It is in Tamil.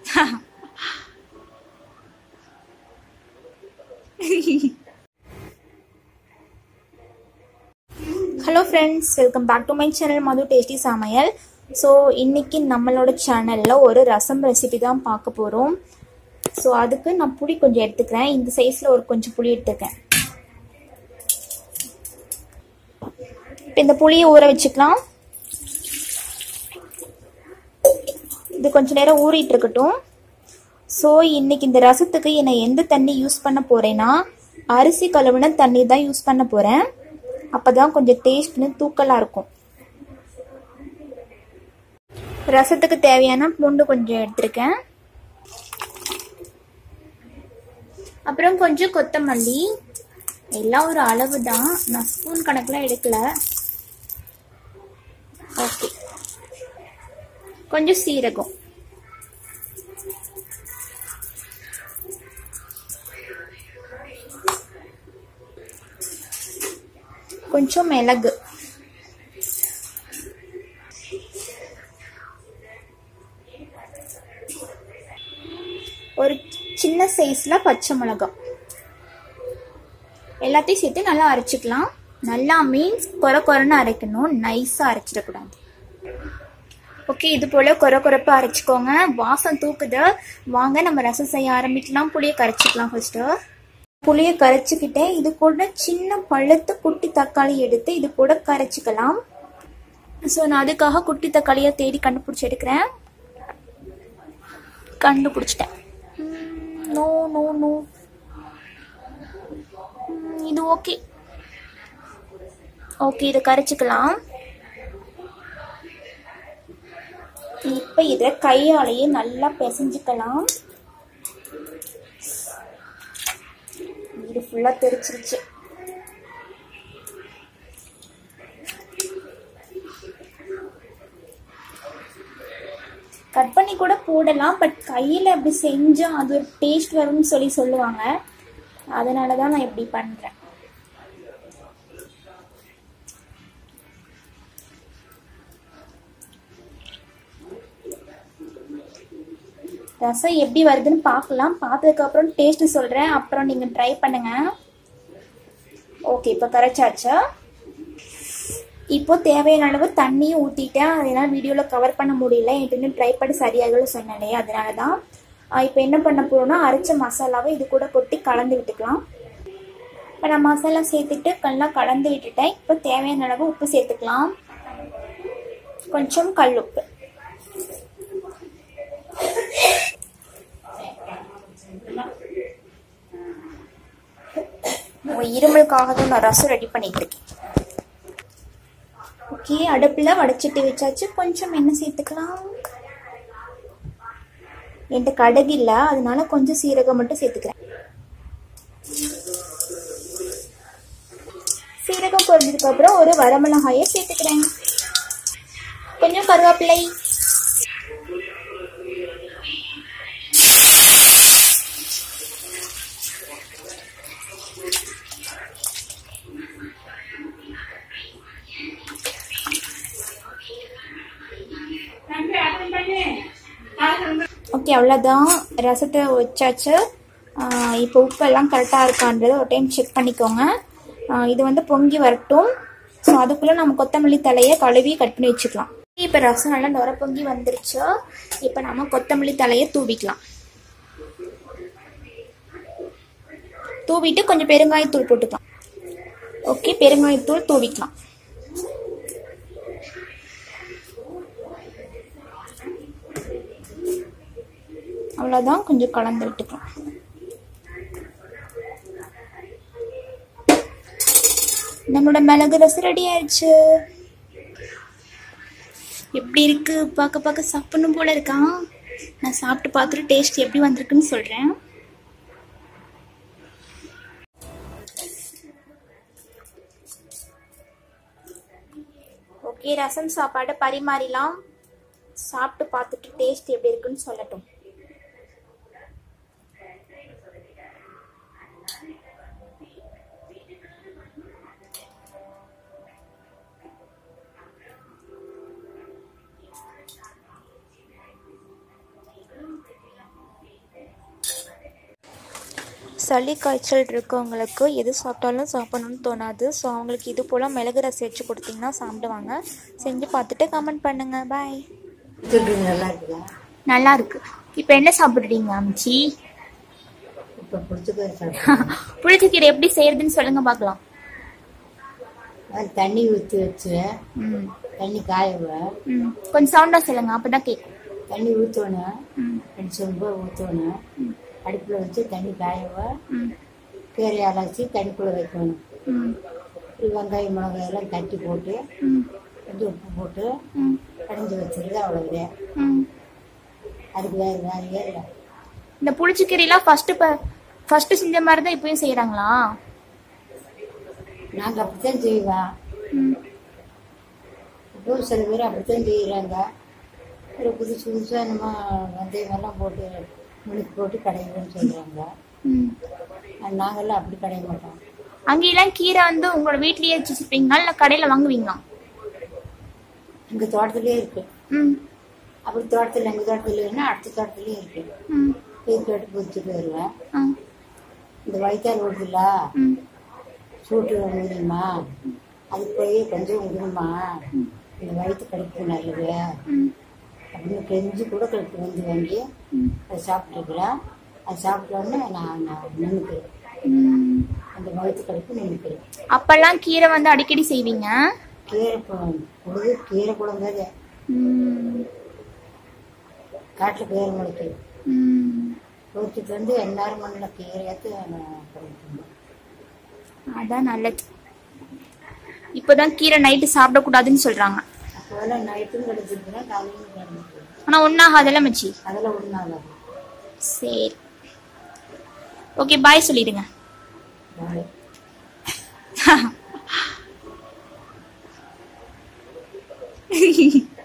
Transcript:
hello friends welcome back to my channel Madhu tasty சமையல் ஸோ இன்னைக்கு நம்மளோட சேனலில் ஒரு ரசம் ரெசிபி தான் பார்க்க போகிறோம் ஸோ அதுக்கு நான் புளி கொஞ்சம் எடுத்துக்கிறேன் இந்த சைஸில் ஒரு கொஞ்சம் புளி எடுத்துக்கிறேன் இப்போ இந்த புளியை ஊற வச்சுக்கலாம் இது கொஞ்ச நேரம் ஊறிட்டு இருக்கட்டும் ஸோ இன்னைக்கு இந்த ரசத்துக்கு என்னை எந்த தண்ணி யூஸ் பண்ண போறேன்னா அரிசி கழுவுன தண்ணி தான் யூஸ் பண்ண போறேன் அப்பதான் கொஞ்சம் டேஸ்ட்னு தூக்கலாக இருக்கும் ரசத்துக்கு தேவையான பூண்டு கொஞ்சம் எடுத்திருக்கேன் அப்புறம் கொஞ்சம் கொத்தமல்லி எல்லாம் ஒரு அளவு தான் நான் ஸ்பூன் கணக்கில் எடுக்கல ஓகே கொஞ்சம் சீரகம் கொஞ்சம் மிளகு ஒரு சின்ன சைஸ்ல பச்சை மிளகாய் எல்லாத்தையும் சேர்த்து நல்லா அரைச்சிக்கலாம் நல்லா மீன்ஸ் குறை குறைன்னு அரைக்கணும் நைஸாக அரைச்சிடக்கூடாது ஓகே இது போல குறை குறைப்பா அரைச்சிக்கோங்க வாசம் தூக்குது வாங்க நம்ம ரசம் செய்ய ஆரம்பிக்கலாம் புளியை கரைச்சிக்கலாம் ஃபர்ஸ்ட்டு புளியை கரைச்சிக்கிட்டே இது கூட சின்ன பழுத்து குட்டி தக்காளி எடுத்து இது கூட கரைச்சிக்கலாம் ஸோ நான் அதுக்காக குட்டி தக்காளியை தேடி கண்டுபிடிச்சி எடுக்கிறேன் கண்டுபிடிச்சிட்டேன் நோ நோ நோ இது ஓகே ஓகே இதை கரைச்சிக்கலாம் இப்போ இதை கையாலேயே நல்லா பிசைஞ்சுக்கலாம் இது ஃபுல்லா தெரிச்சிருச்சு கட் பண்ணி கூட போடலாம் பட் கையில் அப்படி செஞ்சா அது ஒரு டேஸ்ட் வரும்னு சொல்லி சொல்லுவாங்க அதனால தான் நான் இப்படி பண்ணுறேன் ரசம் எப்படி வருதுன்னு பார்க்கலாம் பார்த்ததுக்கப்புறம் டேஸ்ட் சொல்கிறேன் அப்புறம் நீங்கள் ட்ரை பண்ணுங்க ஓகே இப்போ கரைச்சாச்சா இப்போ தேவையான அளவு தண்ணியும் ஊற்றிட்டேன் அதனால் வீடியோவில் கவர் பண்ண முடியல என்கிட்ட இன்னும் ட்ரை பண்ணி சரியாகல சொன்னேன் அதனால தான் இப்போ என்ன பண்ண போகிறோம்னா அரைச்ச மசாலாவை இது கூட கொட்டி கலந்து விட்டுக்கலாம் இப்போ நான் மசாலா சேர்த்துட்டு நல்லா கலந்து விட்டுட்டேன் இப்போ தேவையான அளவு உப்பு சேர்த்துக்கலாம் கொஞ்சம் கல் உப்பு இருமலுக்காக தான் நான் ரசம் ரெடி பண்ணிட்டு இருக்கேன் ஓகே அடுப்பில் வடைச்சிட்டு வச்சாச்சு கொஞ்சம் எண்ணெய் சேர்த்துக்கலாம் என்கிட்ட கடுகு இல்லை அதனால கொஞ்சம் சீரகம் மட்டும் சேர்த்துக்கிறேன் சீரகம் பொரிஞ்சதுக்கு அப்புறம் ஒரு வரமிளகாயை சேர்த்துக்கிறேன் கொஞ்சம் கருவேப்பிலை ஓகே அவ்வளோதான் ரசத்தை வச்சாச்சு இப்போ உப்பெல்லாம் கரெக்டாக இருக்கான்றது ஒரு டைம் செக் பண்ணிக்கோங்க இது வந்து பொங்கி வரட்டும் ஸோ அதுக்குள்ளே நம்ம கொத்தமல்லி தலையை கழுவி கட் பண்ணி வச்சுக்கலாம் இப்போ ரசம் நல்லா நுர பொங்கி வந்துருச்சு இப்போ நம்ம கொத்தமல்லி தலையை தூவிக்கலாம் தூவிட்டு கொஞ்சம் பெருங்காயத்தூள் போட்டுக்கலாம் ஓகே பெருங்காயத்தூள் தூவிக்கலாம் அவ்வளோதான் கொஞ்சம் கலந்து விட்டுக்கலாம் நம்மளோட மிளகு ரசம் ரெடி ஆயிடுச்சு எப்படி இருக்கு பார்க்க பார்க்க சாப்பிடணும் போல இருக்கான் நான் சாப்பிட்டு பார்த்துட்டு டேஸ்ட் எப்படி வந்திருக்குன்னு சொல்றேன் ஓகே ரசம் சாப்பாடு பரிமாறிலாம் சாப்பிட்டு பார்த்துட்டு டேஸ்ட் எப்படி இருக்குன்னு சொல்லட்டும் சளி காய்ச்சல் இருக்கவங்களுக்கு எது சாப்பிட்டாலும் சாப்பிடணும்னு தோணாது ஸோ அவங்களுக்கு இது போல் மிளகு ரசம் வச்சு கொடுத்தீங்கன்னா சாப்பிடுவாங்க செஞ்சு பார்த்துட்டு கமெண்ட் பண்ணுங்க பாய் துட்டு நல்லா இருக்குதா நல்லா இருக்கு இப்போ என்ன சாப்பிட்றீங்க அம்ச்சி இப்போ பிடிச்சிக்க சாப்பிடுறேன் புளிச்சக்கீரை எப்படி செய்யறதுன்னு சொல்லுங்க பார்க்கலாம் அது தண்ணி ஊற்றி வச்சு ம் தண்ணி காயவேன் ம் கொஞ்சம் சவுண்டாக சொல்லுங்க அப்போ தான் கேட்கும் தண்ணி ஊற்றணும் ம் ரெண்டு சொம்பு ஊற்றணும் அடுப்பில் வச்சு தண்ணி காயவேன் ம் கீரை அலசி தண்ணிக்குள்ளே வைக்கணும் ம் இப்படி வெங்காயம் மிளகாய் எல்லாம் தட்டி போட்டு ம் கொஞ்சம் உப்பு போட்டு ம் கடைஞ்சி வச்சிருது அவ்வளோதான் ம் அதுக்கு வேறு வேலையே இல்லை இந்த புளிச்சக்கீரைலாம் ஃபர்ஸ்ட் இப்போ ஃபர்ஸ்ட் செஞ்ச மாதிரி தான் இப்பயும் செய்கிறாங்களா நாங்கள் அப்படித்தான் செய்வோம் ம் இப்போ சில பேர் அப்படித்தான் செய்கிறாங்க ஒரு புதுசு புதுசாக நம்ம வெந்தயமெல்லாம் போட்டு முழுக்கு போட்டு கடையிலன்னு சொல்கிறாங்க ம் நாங்கள்லாம் அப்படி கடைய மாட்டோம் அங்கெல்லாம் கீரை வந்து உங்களோட வீட்லயே வச்சுருப்பீங்களா இல்லை கடையில் வாங்குவீங்களா எங்கள் தோட்டத்திலே இருக்கு ம் அப்படி தோட்டத்தில் எங்கள் தோட்டத்தில் இல்லைன்னா அடுத்த தோட்டத்துலேயும் இருக்கு ம் போய் கேட்டு பிடிச்சிட்டு வருவேன் ஆ இந்த வயிற்றால் ஓடுதுல்ல ம் சூட்டு முடியுமா அதுக்கு போய் கொஞ்சம் விடுமா இந்த வயிற்று கடிப்பு நல்லது ம் அப்படின்னு கெஞ்சி கூட கழிப்பு வந்து வாங்கி ம் அதை சாப்பிட்டுருக்குறேன் அது சாப்பிட்டோன்னே நான் நான் நின்றுக்கிறேன் ம் அந்த வயிற்று கழிப்பு நின்றுக்கிறேன் அப்பெல்லாம் கீரை வந்து அடிக்கடி செய்வீங்க கீரை பொ- பொழுது கீரை குழந்தை ம் காட்டில் கீரை முளைக்கு ம் பொறிச்சிட்டு வந்து எல்லாரும் மண்ணில் கீரையாத்து கிடைக்கும் அதான் நல்லது இப்போதான் கீரை நைட்டு சாப்பிடக்கூடாதுன்னு சொல்றாங்க அப்போல்லாம் நைட்டும் கிடைச்சிருக்குறேன் காலையிலும் கிடைச்சிருக்கேன் ஆனா ஒன்னாகாதெல்லாம் மச்சி அதெல்லாம் ஒன்றாங்க சரி ஓகே பாய் சொல்லிடுங்க பாய்